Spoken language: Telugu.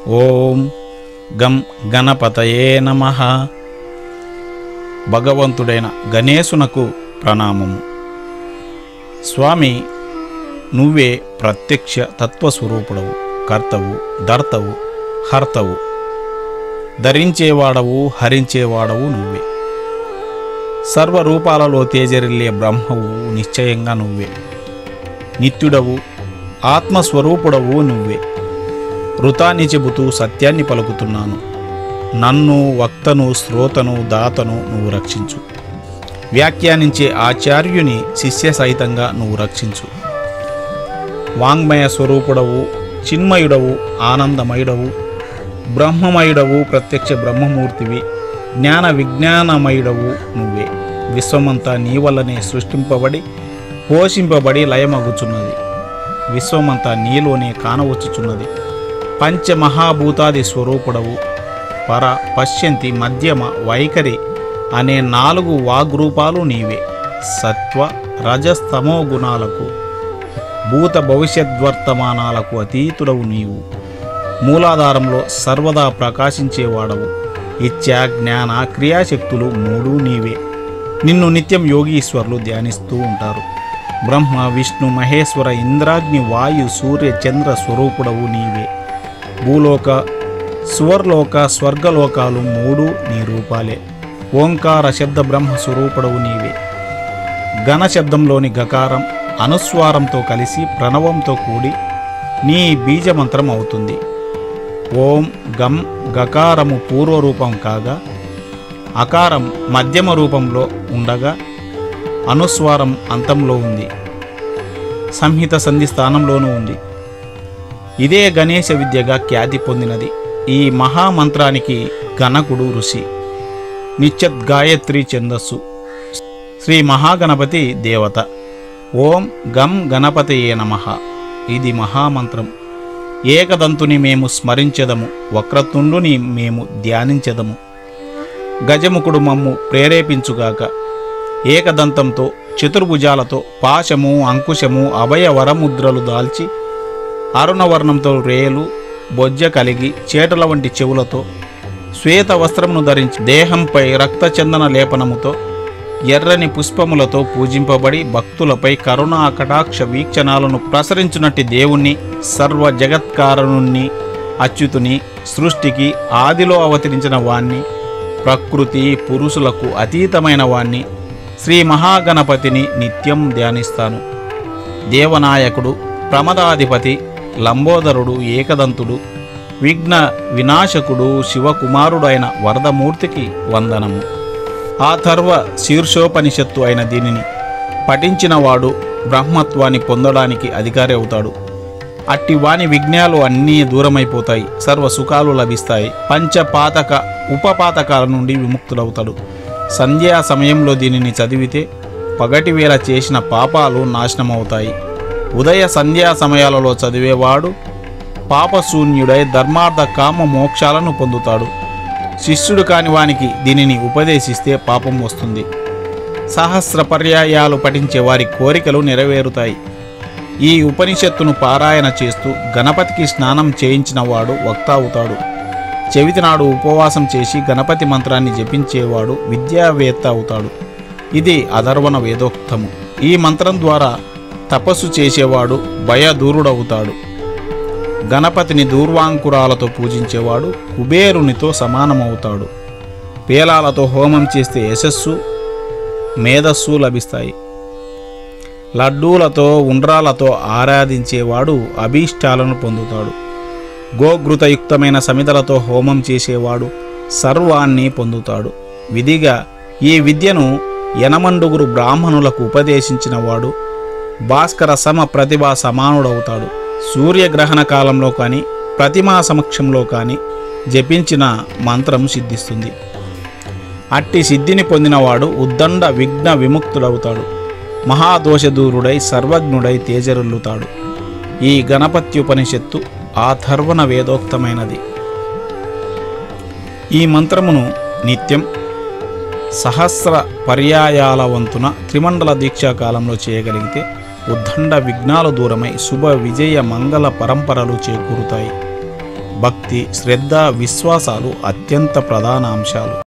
ఓం గం గణపతయే నమ భగవంతుడైన గణేశునకు ప్రణామము స్వామి నువ్వే ప్రత్యక్ష తత్వస్వరూపుడవు కర్తవు దర్తవు హర్తవు ధరించేవాడవు హరించేవాడవు నువ్వే సర్వరూపాలలో తేజరిల్లే బ్రహ్మవు నిశ్చయంగా నువ్వే నిత్యుడవు ఆత్మస్వరూపుడవు నువ్వే ఋతాన్ని చెబుతూ సత్యాన్ని పలుకుతున్నాను నన్ను వక్తను శ్రోతను దాతను నువ్వు రక్షించు వ్యాఖ్యానించే ఆచార్యుని శిష్య సహితంగా నువ్వు రక్షించు వాంగ్మయ స్వరూపుడవు చిన్మయుడవు ఆనందమయుడవు బ్రహ్మమయుడవు ప్రత్యక్ష బ్రహ్మమూర్తివి జ్ఞాన విజ్ఞానమయుడవు నువ్వే విశ్వమంతా నీ వల్లనే సృష్టింపబడి పోషింపబడి లయమగుచున్నది విశ్వమంతా నీలోనే కానవచ్చుచున్నది పంచమహాభూతాది స్వరూపుడవు పర పశ్యంతి మధ్యమ వైఖరి అనే నాలుగు వాగ్రూపాలు నీవే సత్వ రజస్తమో గుణాలకు భూత భవిష్యద్వర్తమానాలకు అతీతుడవు నీవు మూలాధారంలో సర్వదా ప్రకాశించేవాడవు ఇచ్చా జ్ఞాన క్రియాశక్తులు మూడూ నీవే నిన్ను నిత్యం యోగీశ్వరులు ధ్యానిస్తూ ఉంటారు బ్రహ్మ విష్ణు మహేశ్వర ఇంద్రాగ్ని వాయు సూర్య చంద్ర స్వరూపుడవు నీవే భూలోక సువర్లోక స్వర్గలోకాలు మూడు నీ రూపాలే ఓంకార శబ్ద బ్రహ్మ స్వరూపుడవు నీవే ఘన శబ్దంలోని గకారం అనుస్వారంతో కలిసి ప్రణవంతో కూడి నీ బీజమంత్రం అవుతుంది ఓం గం గకారము పూర్వరూపం కాగా అకారం మధ్యమ రూపంలో ఉండగా అనుస్వారం అంతంలో ఉంది సంహిత సంధి స్థానంలోనూ ఉంది ఇదే గణేశ విద్యగా ఖ్యాతి పొందినది ఈ మహామంత్రానికి గణకుడు ఋషి నిత్యత్ గాయత్రి ఛందస్సు శ్రీ మహాగణపతి దేవత ఓం గం గణపతయే నమ ఇది మహామంత్రం ఏకదంతుని మేము స్మరించెదము వక్రతుండుని మేము ధ్యానించెదము గజముఖుడు మమ్ము ప్రేరేపించుగాక ఏకదంతంతో చతుర్భుజాలతో పాశము అంకుశము అభయ వరముద్రలు దాల్చి అరుణవర్ణంతో రేలు బొజ్జ కలిగి చేటల వంటి చెవులతో శ్వేత వస్త్రమును ధరించి దేహంపై రక్తచందన లేపనముతో ఎర్రని పుష్పములతో పూజింపబడి భక్తులపై కరుణా కటాక్ష వీక్షణాలను ప్రసరించునట్టి దేవుణ్ణి సర్వ జగత్కారణుణ్ణి అచ్యుతుని సృష్టికి ఆదిలో అవతరించిన వాణ్ణి ప్రకృతి పురుషులకు అతీతమైన వాణ్ణి శ్రీ మహాగణపతిని నిత్యం ధ్యానిస్తాను దేవనాయకుడు ప్రమదాధిపతి లంబోదరుడు ఏకదంతుడు విఘ్న వినాశకుడు శివకుమారుడైన వరదమూర్తికి వందనము ఆథర్వ శీర్షోపనిషత్తు అయిన దీనిని పఠించినవాడు బ్రహ్మత్వాన్ని పొందడానికి అధికారి అవుతాడు అట్టి వాని విఘ్నాలు అన్నీ దూరమైపోతాయి సర్వ సుఖాలు లభిస్తాయి పంచపాతక ఉపపాతకాల నుండి విముక్తులవుతాడు సంధ్యా సమయంలో దీనిని చదివితే పగటి వేళ చేసిన పాపాలు నాశనమవుతాయి ఉదయ సంధ్యా సమయాలలో చదివేవాడు పాపశూన్యుడై ధర్మార్థ కామ మోక్షాలను పొందుతాడు శిష్యుడు కాని వానికి దీనిని ఉపదేశిస్తే పాపం వస్తుంది సహస్ర పర్యాయాలు పఠించే వారి కోరికలు నెరవేరుతాయి ఈ ఉపనిషత్తును పారాయణ చేస్తూ గణపతికి స్నానం చేయించిన వాడు వక్త అవుతాడు చెవితి నాడు ఉపవాసం చేసి గణపతి మంత్రాన్ని జపించేవాడు విద్యావేత్త అవుతాడు ఇది అధర్వణ వేదోక్తము ఈ మంత్రం ద్వారా తపస్సు చేసేవాడు భయదూరుడవుతాడు గణపతిని దూర్వాంకురాలతో పూజించేవాడు కుబేరునితో సమానమవుతాడు పేలాలతో హోమం చేస్తే యశస్సు మేధస్సు లభిస్తాయి లడ్డూలతో ఉండ్రాలతో ఆరాధించేవాడు అభీష్టాలను పొందుతాడు గోఘృతయుక్తమైన సమితలతో హోమం చేసేవాడు సర్వాన్ని పొందుతాడు విధిగా ఈ విద్యను యనమండుగురు బ్రాహ్మణులకు ఉపదేశించిన వాడు భాస్కర సమ ప్రతిభా సమానుడవుతాడు సూర్యగ్రహణ కాలంలో కానీ ప్రతిమా సమక్షంలో కానీ జపించిన మంత్రం సిద్ధిస్తుంది అట్టి సిద్ధిని పొందినవాడు ఉద్దండ విఘ్న విముక్తుడవుతాడు మహాదోషదూరుడై సర్వజ్ఞుడై తేజరుల్లుతాడు ఈ గణపత్యుపనిషత్తు ఆథర్వణ వేదోక్తమైనది ఈ మంత్రమును నిత్యం సహస్ర పర్యాయాల వంతున త్రిమండల దీక్షా కాలంలో చేయగలిగితే ఉద్దండ విఘ్నాలు దూరమై శుభ విజయ మంగళ పరంపరలు చేకూరుతాయి భక్తి శ్రద్ధ విశ్వాసాలు అత్యంత ప్రధాన అంశాలు